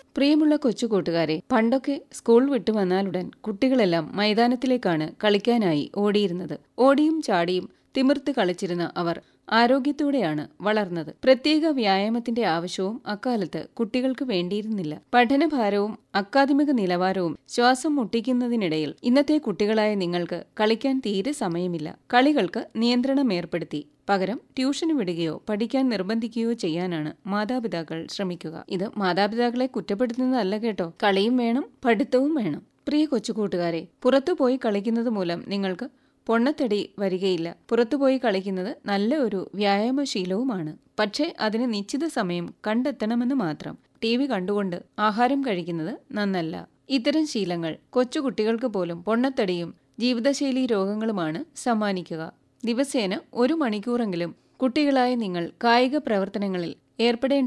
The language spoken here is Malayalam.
പ്രിയമുള്ള കൊച്ചു കൂട്ടുകാരെ പണ്ടൊക്കെ സ്കൂൾ വിട്ടു വന്നാലുടൻ കുട്ടികളെല്ലാം മൈതാനത്തിലേക്കാണ് കളിക്കാനായി ഓടിയിരുന്നത് ഓടിയും ചാടിയും തിമിർത്ത് കളിച്ചിരുന്ന അവർ ആരോഗ്യത്തോടെയാണ് വളർന്നത് പ്രത്യേക വ്യായാമത്തിന്റെ ആവശ്യവും അക്കാലത്ത് കുട്ടികൾക്ക് വേണ്ടിയിരുന്നില്ല പഠനഭാരവും അക്കാദമിക നിലവാരവും ശ്വാസം മുട്ടിക്കുന്നതിനിടയിൽ ഇന്നത്തെ കുട്ടികളായ നിങ്ങൾക്ക് കളിക്കാൻ തീരെ സമയമില്ല കളികൾക്ക് നിയന്ത്രണം ഏർപ്പെടുത്തി പകരം ട്യൂഷന് വിടുകയോ പഠിക്കാൻ നിർബന്ധിക്കുകയോ ചെയ്യാനാണ് മാതാപിതാക്കൾ ശ്രമിക്കുക ഇത് മാതാപിതാക്കളെ കുറ്റപ്പെടുത്തുന്നതല്ല കേട്ടോ കളിയും വേണം പഠിത്തവും വേണം പ്രിയ കൊച്ചുകൂട്ടുകാരെ പുറത്തുപോയി കളിക്കുന്നത് മൂലം നിങ്ങൾക്ക് പൊണ്ണത്തടി വരികയില്ല പുറത്തുപോയി കളിക്കുന്നത് നല്ല ഒരു വ്യായാമശീലവുമാണ് പക്ഷേ അതിന് നിശ്ചിത സമയം കണ്ടെത്തണമെന്ന് മാത്രം ടി വി കണ്ടുകൊണ്ട് ആഹാരം കഴിക്കുന്നത് നന്നല്ല ഇത്തരം ശീലങ്ങൾ കൊച്ചുകുട്ടികൾക്ക് പോലും പൊണ്ണത്തടിയും ജീവിതശൈലി രോഗങ്ങളുമാണ് സമ്മാനിക്കുക ദിവസേന ഒരു മണിക്കൂറെങ്കിലും കുട്ടികളായ നിങ്ങൾ കായിക പ്രവർത്തനങ്ങളിൽ ഏർപ്പെടേണ്ട